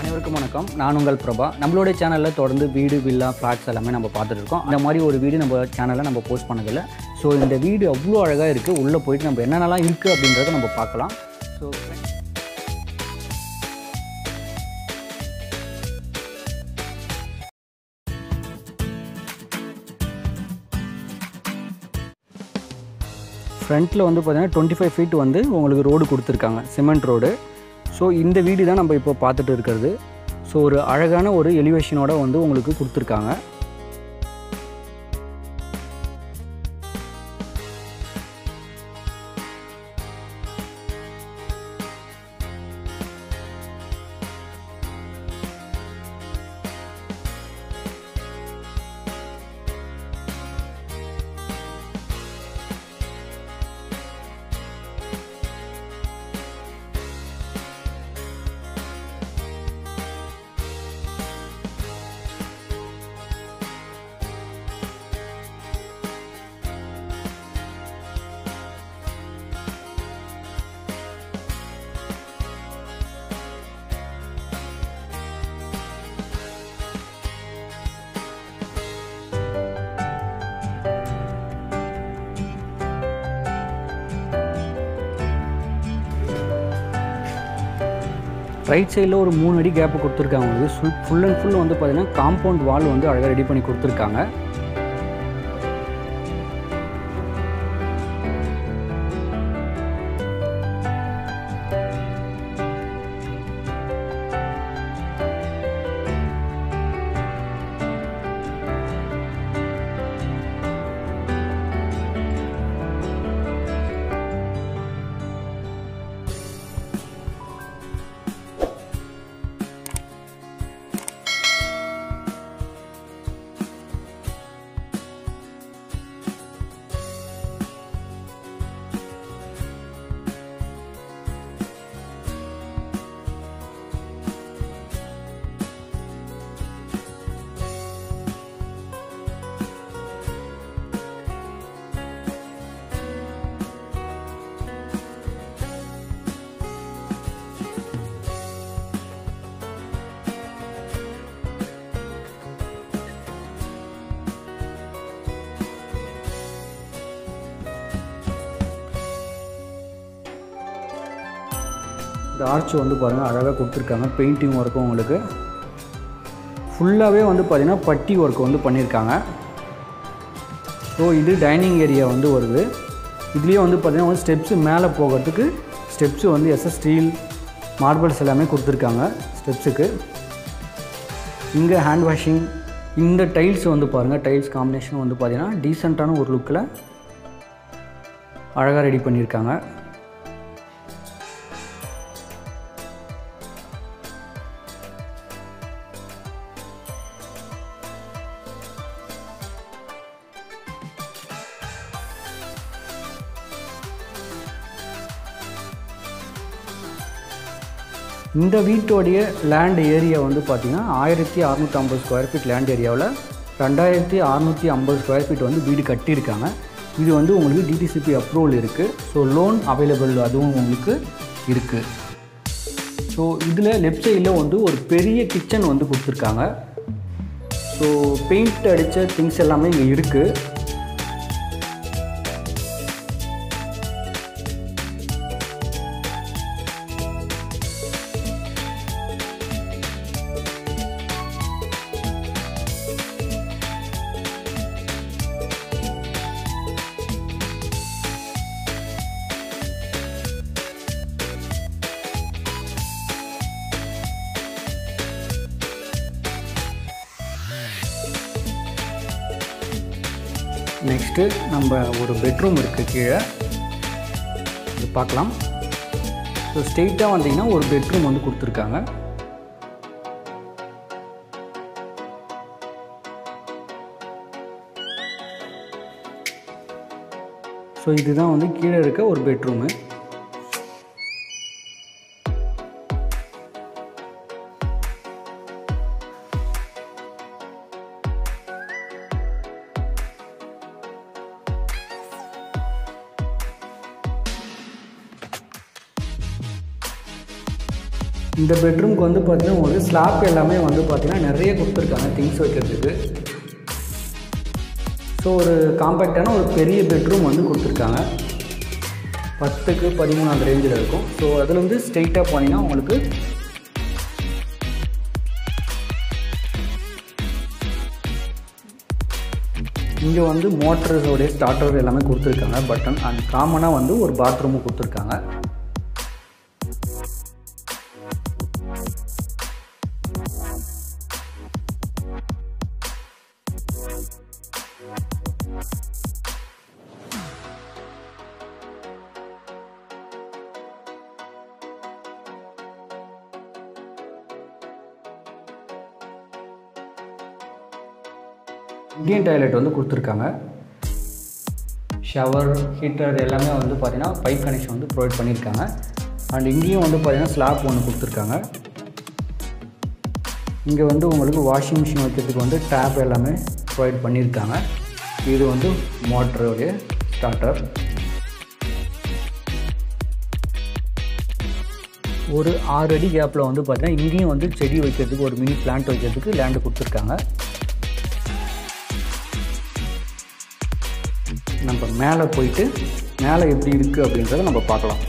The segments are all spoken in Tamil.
அனைவருக்கும் வணக்கம் நான் உங்கள் பிரபா நம்மளுடைய சேனலில் தொடர்ந்து வீடு வில்லா ஃப்ளாட்ஸ் எல்லாமே நம்ம பார்த்துட்டு இருக்கோம் இந்த மாதிரி ஒரு வீடு நம்ம சேனலில் நம்ம போஸ்ட் பண்ணதில்லை ஸோ இந்த வீடு அவ்வளோ அழகாக இருக்குது உள்ளே போயிட்டு நம்ம என்னென்னலாம் இருக்குது அப்படின்றத நம்ம பார்க்கலாம் ஸோ ஃப்ரண்ட்டில் வந்து பார்த்தீங்கன்னா டுவெண்ட்டி ஃபைவ் ஃபீட் வந்து உங்களுக்கு ரோடு கொடுத்துருக்காங்க சிமெண்ட் ரோடு ஸோ இந்த வீடு தான் நம்ம இப்போ பார்த்துட்டு இருக்கிறது ஸோ ஒரு அழகான ஒரு எலிவேஷனோட வந்து உங்களுக்கு கொடுத்துருக்காங்க ரைட் சைடில் ஒரு மூணு அடி கேப்பு கொடுத்துருக்காங்க உங்களுக்கு ஃபுல் அண்ட் ஃபுல் வந்து பார்த்தீங்கன்னா காம்பவுண்ட் வால் வந்து அழகாக ரெடி பண்ணி கொடுத்துருக்காங்க இந்த ஆர்ச் வந்து பாருங்கள் அழகாக கொடுத்துருக்காங்க பெயிண்டிங் ஒர்க்கும் உங்களுக்கு ஃபுல்லாகவே வந்து பார்த்திங்கன்னா பட்டி ஒர்க் வந்து பண்ணியிருக்காங்க ஸோ இது டைனிங் ஏரியா வந்து வருது இதுலேயே வந்து பார்த்திங்கன்னா வந்து ஸ்டெப்ஸு மேலே போகிறதுக்கு ஸ்டெப்ஸு வந்து எஸ்எஸ் ஸ்டீல் மார்பிள்ஸ் எல்லாமே கொடுத்துருக்காங்க ஸ்டெப்ஸுக்கு இங்கே ஹேண்ட் வாஷிங் இந்த டைல்ஸ் வந்து பாருங்கள் டைல்ஸ் காம்பினேஷன் வந்து பார்த்திங்கன்னா டீசெண்டான ஒரு லுக்கில் அழகாக ரெடி பண்ணியிருக்காங்க இந்த வீட்டோடைய லேண்ட் ஏரியா வந்து பார்த்திங்கன்னா ஆயிரத்தி அறநூற்றி ஐம்பது ஸ்கொயர் ஃபீட் லேண்ட் ஏரியாவில் ரெண்டாயிரத்தி அறநூற்றி ஐம்பது ஸ்கொயர் ஃபீட் வந்து வீடு கட்டியிருக்காங்க இது வந்து உங்களுக்கு டிடிசிபி அப்ரூவல் இருக்குது ஸோ லோன் அவைலபிள் அதுவும் உங்களுக்கு இருக்குது ஸோ இதில் லெஃப்ட் சைடில் வந்து ஒரு பெரிய கிச்சன் வந்து கொடுத்துருக்காங்க ஸோ பெயிண்ட் அடித்த திங்ஸ் எல்லாமே இங்கே இருக்குது நெக்ஸ்ட்டு நம்ம ஒரு பெட்ரூம் இருக்குது கீழே இது பார்க்கலாம் ஸோ ஸ்ட்ரெயிட்டாக வந்தீங்கன்னா ஒரு பெட்ரூம் வந்து கொடுத்துருக்காங்க ஸோ இதுதான் வந்து கீழே இருக்க ஒரு பெட்ரூமு இந்த பெட்ரூம்க்கு வந்து பார்த்தீங்கன்னா உங்களுக்கு ஸ்லாப் எல்லாமே வந்து பார்த்தீங்கன்னா நிறைய கொடுத்துருக்காங்க திங்ஸ் வைக்கிறதுக்கு ஸோ ஒரு காம்பேக்டான ஒரு பெரிய பெட்ரூம் வந்து கொடுத்துருக்காங்க பத்துக்கு பதிமூணு அந்த ரேஞ்சில் இருக்கும் ஸோ அதில் வந்து ஸ்ட்ரெயிட்டாக போனீங்கன்னா உங்களுக்கு இங்கே வந்து மோட்டர்ஸோடைய ஸ்டார்டர் எல்லாமே கொடுத்துருக்காங்க பட்டன் அண்ட் காமனாக வந்து ஒரு பாத்ரூமும் கொடுத்துருக்காங்க இந்தியன் டாய்லெட் வந்து கொடுத்துருக்காங்க ஷவர் ஹீட்டர் எல்லாமே வந்து பார்த்திங்கன்னா பைப் கனெக்ஷன் வந்து ப்ரொவைட் பண்ணியிருக்காங்க அண்ட் இங்கேயும் வந்து பார்த்திங்கன்னா ஸ்லாப் ஒன்று கொடுத்துருக்காங்க இங்கே வந்து உங்களுக்கு வாஷிங் மிஷின் வைக்கிறதுக்கு வந்து டேப் எல்லாமே ப்ரொவைட் பண்ணியிருக்காங்க இது வந்து மோட்டருடைய ஸ்டார்டர் ஒரு ஆறு அடி கேப்பில் வந்து பார்த்தீங்கன்னா இங்கேயும் வந்து செடி வைக்கிறதுக்கு ஒரு மினி பிளான்ட் வைக்கிறதுக்கு லேண்டு கொடுத்துருக்காங்க நம்ம மேலே போயிட்டு மேலே எப்படி இருக்குது அப்படின்றத நம்ம பார்க்கலாம்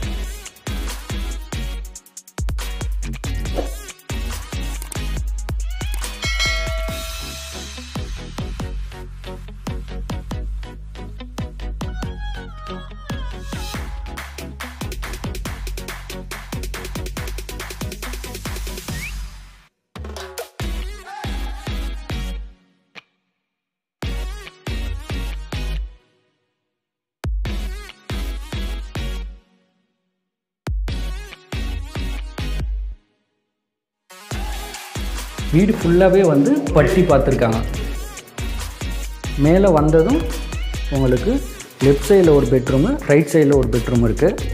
வீடு ஃபுல்லாகவே வந்து பட்டி பார்த்துருக்காங்க மேலே வந்ததும் உங்களுக்கு லெஃப்ட் சைடில் ஒரு பெட்ரூமு ரைட் சைடில் ஒரு பெட்ரூம் இருக்குது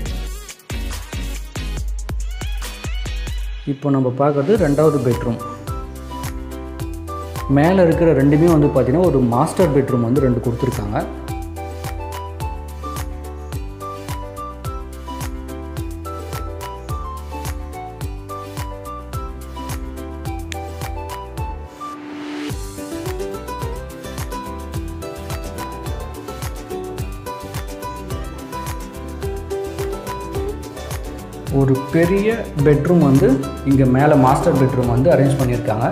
இப்போ நம்ம பார்க்குறது ரெண்டாவது பெட்ரூம் மேலே இருக்கிற ரெண்டுமே வந்து பார்த்திங்கன்னா ஒரு மாஸ்டர் பெட்ரூம் வந்து ரெண்டு கொடுத்துருக்காங்க ஒரு பெரிய பெட்ரூம் வந்து இங்கே மேலே மாஸ்டர் பெட்ரூம் வந்து அரேஞ்ச் பண்ணியிருக்காங்க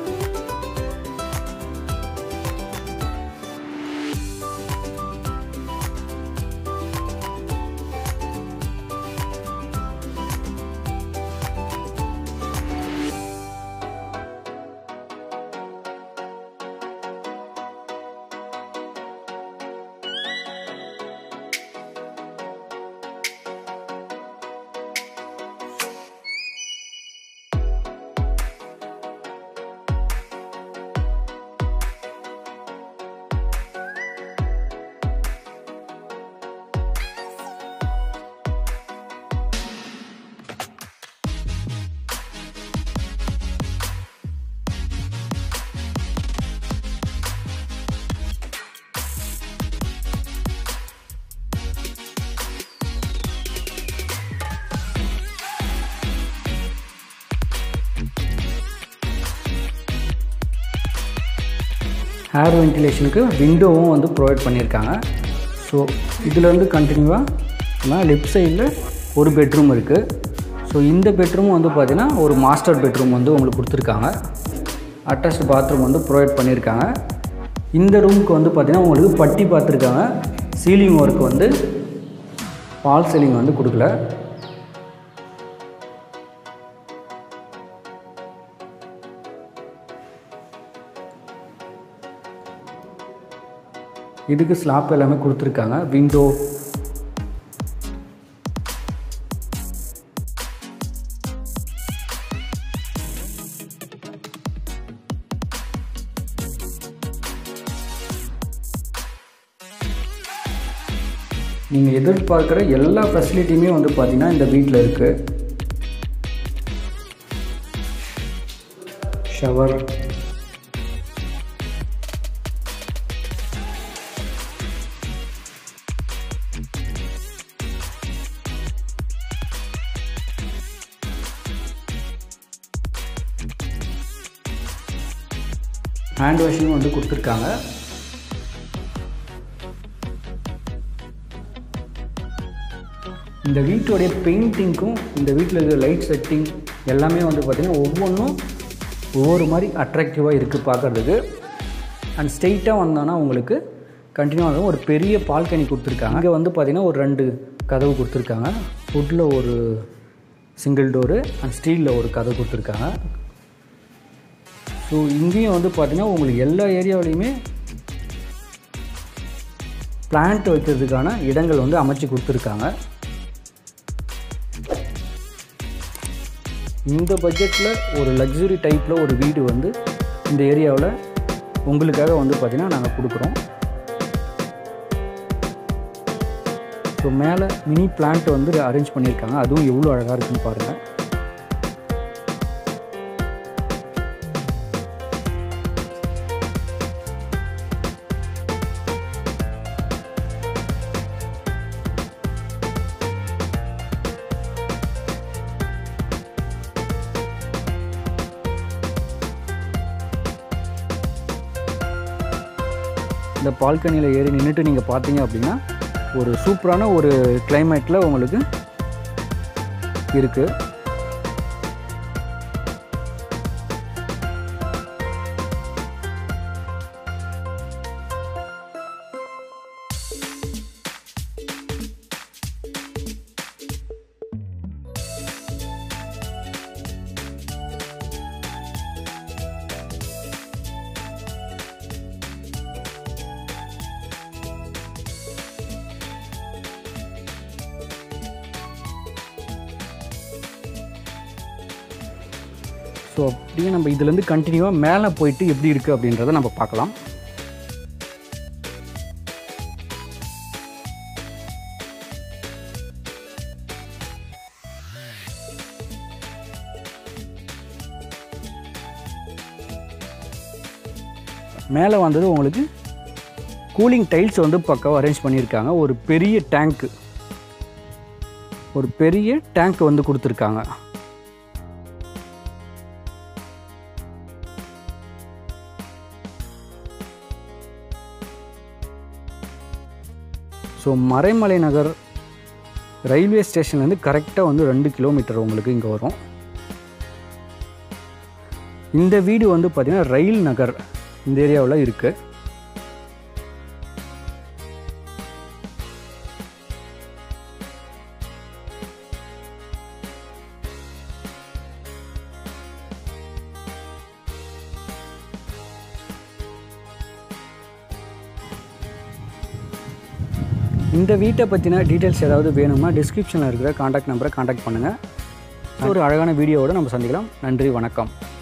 ஏர் வென்டிலேஷனுக்கு விண்டோவும் வந்து ப்ரொவைட் பண்ணியிருக்காங்க ஸோ இதிலேருந்து கண்டினியூவாக லெஃப்ட் சைடில் ஒரு பெட்ரூம் இருக்குது ஸோ இந்த பெட்ரூம் வந்து பார்த்திங்கன்னா ஒரு மாஸ்டர் பெட்ரூம் வந்து உங்களுக்கு கொடுத்துருக்காங்க அட்டாச்டு பாத்ரூம் வந்து ப்ரொவைட் பண்ணியிருக்காங்க இந்த ரூமுக்கு வந்து பார்த்திங்கன்னா உங்களுக்கு பட்டி பார்த்துருக்காங்க சீலிங் ஒர்க் வந்து பால் சீலிங் வந்து கொடுக்கல இதுக்கு ஸ்லாப் எல்லாமே கொடுத்துருக்காங்க விண்டோ நீங்கள் எதிர்பார்க்குற எல்லா ஃபெசிலிட்டியுமே வந்து பார்த்தீங்கன்னா இந்த வீட்டில் இருக்குது ஷவர் ஹேண்ட் வாஷிங்கும் வந்து கொடுத்துருக்காங்க இந்த வீட்டோடைய பெயிண்டிங்க்கும் இந்த வீட்டில் இருக்கிற லைட் செட்டிங் எல்லாமே வந்து பார்த்திங்கன்னா ஒவ்வொன்றும் ஒவ்வொரு மாதிரி அட்ராக்டிவாக இருக்குது பார்க்குறதுக்கு அண்ட் ஸ்ட்ரெயிட்டாக வந்தோன்னா உங்களுக்கு கண்டினியூவாக ஒரு பெரிய பால்கனி கொடுத்துருக்காங்க இங்கே வந்து பார்த்திங்கன்னா ஒரு ரெண்டு கதவு கொடுத்துருக்காங்க வுட்டில் ஒரு சிங்கிள் டோரு அண்ட் ஸ்டீலில் ஒரு கதவு கொடுத்துருக்காங்க ஸோ இங்கேயும் வந்து பார்த்திங்கன்னா உங்களுக்கு எல்லா ஏரியாவிலையுமே பிளான்ட் வைக்கிறதுக்கான இடங்கள் வந்து அமைச்சு கொடுத்துருக்காங்க இந்த பட்ஜெட்டில் ஒரு லக்ஸுரி டைப்பில் ஒரு வீடு வந்து இந்த ஏரியாவில் உங்களுக்காக வந்து பார்த்திங்கன்னா நாங்கள் கொடுக்குறோம் ஸோ மேலே மினி பிளான்ட் வந்து அரேஞ்ச் பண்ணியிருக்காங்க அதுவும் எவ்வளோ அழகாக இருக்குன்னு பாருங்கள் இந்த பால்கனியில் ஏறி நின்றுட்டு நீங்கள் பார்த்தீங்க அப்படின்னா ஒரு சூப்பரான ஒரு கிளைமேட்டில் உங்களுக்கு இருக்குது ஸோ அப்படியே நம்ம இதுலேருந்து கண்டினியூவாக மேலே போயிட்டு எப்படி இருக்குது அப்படின்றத நம்ம பார்க்கலாம் மேலே வந்தது உங்களுக்கு கூலிங் டைல்ஸ் வந்து பக்காவாக அரேஞ்ச் பண்ணியிருக்காங்க ஒரு பெரிய டேங்க்கு ஒரு பெரிய டேங்க் வந்து கொடுத்துருக்காங்க ஸோ மறைமலை நகர் ரயில்வே ஸ்டேஷன்லேருந்து கரெக்டாக வந்து ரெண்டு கிலோமீட்டர் உங்களுக்கு இங்கே வரும் இந்த வீடு வந்து பார்த்திங்கன்னா ரயில் நகர் இந்த ஏரியாவில் இருக்குது இந்த வீட்டை பற்றின டீட்டெயில்ஸ் ஏதாவது வேணும்னா டிஸ்கிரிப்ஷனில் இருக்கிற காண்டாக்ட் நம்பரை காண்டாக்ட் பண்ணுங்கள் ஒரு அழகான வீடியோவோடு நம்ம சந்திக்கலாம் நன்றி வணக்கம்